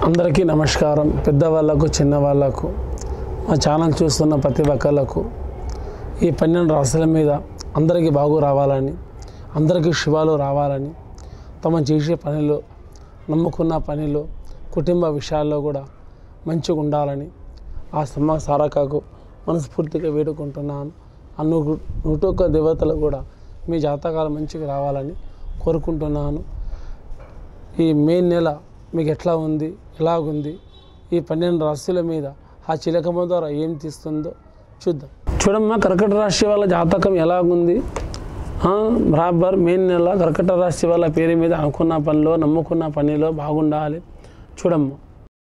అందరికీ నమస్కారం పెద్దవాళ్ళకు చిన్నవాళ్ళకు మా ఛానల్ చూస్తున్న ప్రతి ఒక్కళ్ళకు ఈ పన్నెండు రాశుల మీద అందరికీ బాగు రావాలని అందరికీ శుభాలు రావాలని తమ చేసే పనిలో నమ్ముకున్న పనిలో కుటుంబ విషయాల్లో కూడా మంచిగా ఉండాలని ఆ సమ్మ సారకకు మనస్ఫూర్తిగా వేడుకుంటున్నాను ఆ నూరు నూటొక్క దేవతలు కూడా మీ జాతకాలు మంచిగా రావాలని కోరుకుంటున్నాను ఈ మే నెల మీకు ఎట్లా ఉంది ఎలాగుంది ఈ పన్నెండు రాశుల మీద ఆ చిలకమ్మ ద్వారా ఏం తీస్తుందో చూద్దాం చూడమ్మా కర్కట రాశి వాళ్ళ జాతకం ఎలాగుంది ఆ, బరాబర్ మే నెల కర్కట రాశి వాళ్ళ పేరు మీద అనుకున్న పనిలో నమ్ముకున్న పనిలో బాగుండాలి చూడమ్మా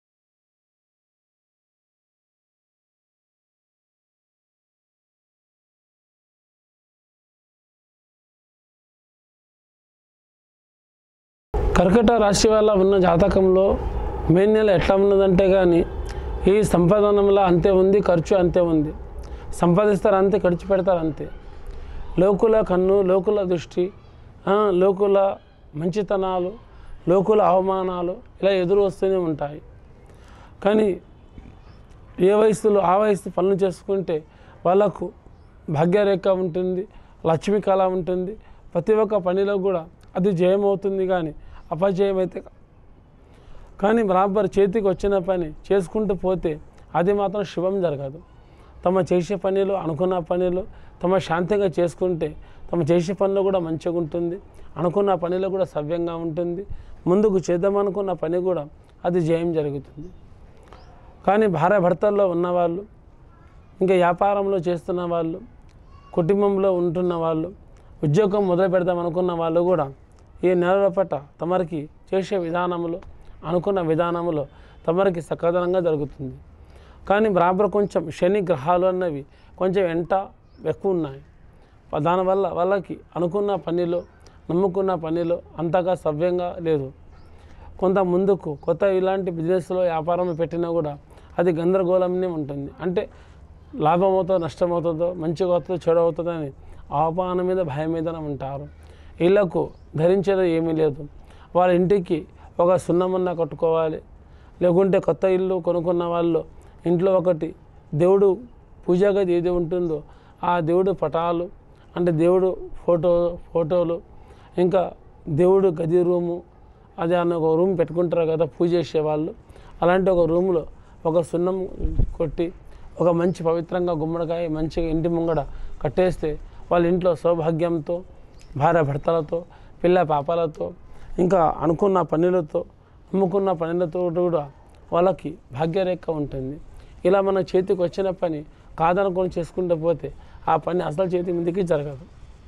కర్కట రాశి వల్ల ఉన్న జాతకంలో మే నెల ఎట్లా ఉన్నదంటే కానీ ఈ సంపాదనంలో అంతే ఉంది ఖర్చు అంతే ఉంది సంపాదిస్తారు అంతే ఖర్చు పెడతారు అంతే లోకుల కన్ను లోకుల దృష్టి ఆ, లోకుల మంచితనాలు లోకుల అవమానాలు ఇలా ఎదురు వస్తూనే ఉంటాయి కానీ ఏ వయసులో ఆ వయసు పనులు చేసుకుంటే వాళ్ళకు భాగ్యరేఖ ఉంటుంది లక్ష్మి కళ ఉంటుంది ప్రతి ఒక్క పనిలో కూడా అది జయం అవుతుంది కానీ అపజయం అయితే కా- కానీ బరాబర్ చేతికి వచ్చిన పని చేసుకుంటూ పోతే అది మాత్రం శుభం జరగదు తమ చేసే పనిలో అనుకున్న పనిలో తమ శాంతిగా చేసుకుంటే తమ చేసే పనిలో కూడా మంచిగా ఉంటుంది అనుకున్న పనిలో కూడా సవ్యంగా ఉంటుంది ముందుకు చేద్దామనుకున్న పని కూడా అది జయం జరుగుతుంది కానీ భార్య భర్తల్లో ఉన్నవాళ్ళు ఇంకా వ్యాపారంలో చేస్తున్న వాళ్ళు కుటుంబంలో ఉంటున్న వాళ్ళు ఉద్యోగం మొదలు పెడదాం అనుకున్న వాళ్ళు కూడా ఈ నెలల పట్ల తమరికి చేసే విధానంలో అనుకున్న విధానంలో తమరికి సకాలంగా జరుగుతుంది కానీ బరాబర్ కొంచెం శని గ్రహాలు అన్నవి కొంచెం ఎంట ఎక్కువ ఉన్నాయి దానివల్ల వాళ్ళకి అనుకున్న పనిలో నమ్ముకున్న పనిలో అంతగా సవ్యంగా లేదు కొంత ముందుకు కొత్త ఇలాంటి బిజినెస్లో వ్యాపారం పెట్టినా కూడా అది గందరగోళంనే ఉంటుంది అంటే లాభం అవుతుందో నష్టం అవుతుందో మంచిగా అవుతుందో చెడు అవుతుందో అని ఆపాన మీద భయం మీద ఉంటారు వీళ్ళకు ధరించేది ఏమీ లేదు వాళ్ళ ఇంటికి ఒక సున్నమన్న కట్టుకోవాలి లేకుంటే కొత్త ఇల్లు కొనుక్కున్న వాళ్ళు ఇంట్లో ఒకటి దేవుడు పూజా గది ఏది ఉంటుందో ఆ దేవుడు పటాలు అంటే దేవుడు ఫోటో ఫోటోలు ఇంకా దేవుడు గది రూము అది అన్న ఒక రూమ్ పెట్టుకుంటారు కదా పూజ చేసేవాళ్ళు అలాంటి ఒక రూమ్లో ఒక సున్నం కొట్టి ఒక మంచి పవిత్రంగా గుమ్మడికాయ మంచిగా ఇంటి ముంగడ కట్టేస్తే వాళ్ళ ఇంట్లో సౌభాగ్యంతో భార్య భర్తలతో పిల్ల పాపాలతో ఇంకా అనుకున్న పనులతో నమ్ముకున్న పనులతో కూడా వాళ్ళకి భాగ్యరేఖ ఉంటుంది ఇలా మన చేతికి వచ్చిన పని కాదనుకొని చేసుకుంటూ పోతే ఆ పని అసలు చేతి మీదకి జరగదు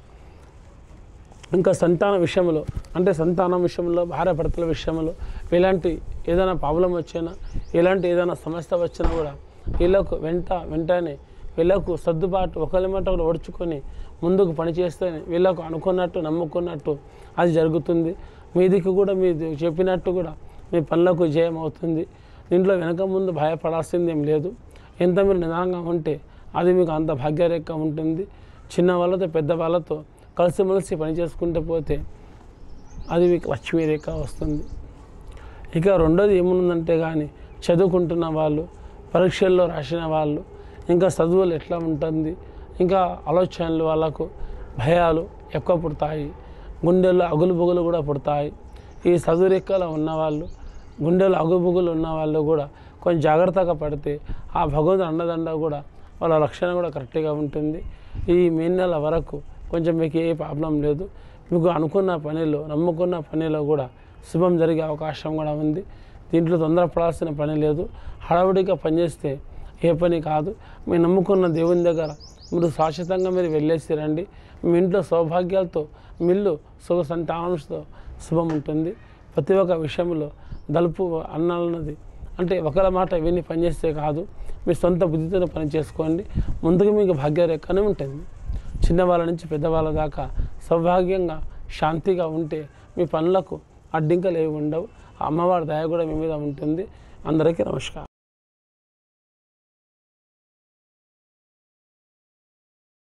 ఇంకా సంతాన విషయంలో అంటే సంతానం విషయంలో భార్య భర్తల విషయంలో ఇలాంటి ఏదైనా ప్రాబ్లం వచ్చినా ఇలాంటి ఏదైనా సమస్య వచ్చినా కూడా వీళ్ళకు వెంట వెంటనే వీళ్ళకు సర్దుబాటు ఒకరి మాట ఒకరు ఓడ్చుకొని ముందుకు పనిచేస్తేనే వీళ్ళకు అనుకున్నట్టు నమ్ముకున్నట్టు అది జరుగుతుంది మీదికి కూడా మీరు చెప్పినట్టు కూడా మీ పనులకు జయం అవుతుంది దీంట్లో వెనక ముందు భయపడాల్సింది ఏం లేదు ఎంత మీరు నిదానంగా ఉంటే అది మీకు అంత భాగ్యరేఖ ఉంటుంది చిన్న వాళ్ళతో పెద్ద వాళ్ళతో కలిసిమెలిసి పని చేసుకుంటూ పోతే అది మీకు లక్ష్మీ రేఖ వస్తుంది ఇక రెండోది ఏముందంటే కానీ చదువుకుంటున్న వాళ్ళు పరీక్షల్లో రాసిన వాళ్ళు ఇంకా చదువులు ఎట్లా ఉంటుంది ఇంకా ఆలోచనలు వాళ్ళకు భయాలు ఎక్కువ పుడతాయి గుండెల్లో అగులు బుగులు కూడా పుడతాయి ఈ చదువు రెక్కలో ఉన్నవాళ్ళు గుండెలో అగుబుగులు ఉన్న వాళ్ళు కూడా కొంచెం జాగ్రత్తగా పడితే ఆ భగవంతుడు అండదండ కూడా వాళ్ళ రక్షణ కూడా కరెక్ట్గా ఉంటుంది ఈ మే నెల వరకు కొంచెం మీకు ఏ ప్రాబ్లం లేదు మీకు అనుకున్న పనిలో నమ్ముకున్న పనిలో కూడా శుభం జరిగే అవకాశం కూడా ఉంది దీంట్లో తొందరపడాల్సిన పని లేదు హడావుడిగా పనిచేస్తే ఏ పని కాదు మీరు నమ్ముకున్న దేవుని దగ్గర మీరు శాశ్వతంగా మీరు వెళ్ళేసి రండి మీ ఇంట్లో సౌభాగ్యాలతో మిల్లు సుఖ సంతానంతో శుభం ఉంటుంది ప్రతి ఒక్క విషయంలో దలుపు అన్నది అంటే ఒకరి మాట విని పనిచేస్తే కాదు మీ సొంత బుద్ధితో పని చేసుకోండి ముందుకు మీకు భాగ్యరేఖనే ఉంటుంది చిన్నవాళ్ళ నుంచి పెద్దవాళ్ళ దాకా సౌభాగ్యంగా శాంతిగా ఉంటే మీ పనులకు అడ్డింకలు ఏవి ఉండవు ఆ అమ్మవారి దయ కూడా మీ మీద ఉంటుంది అందరికీ నమస్కారం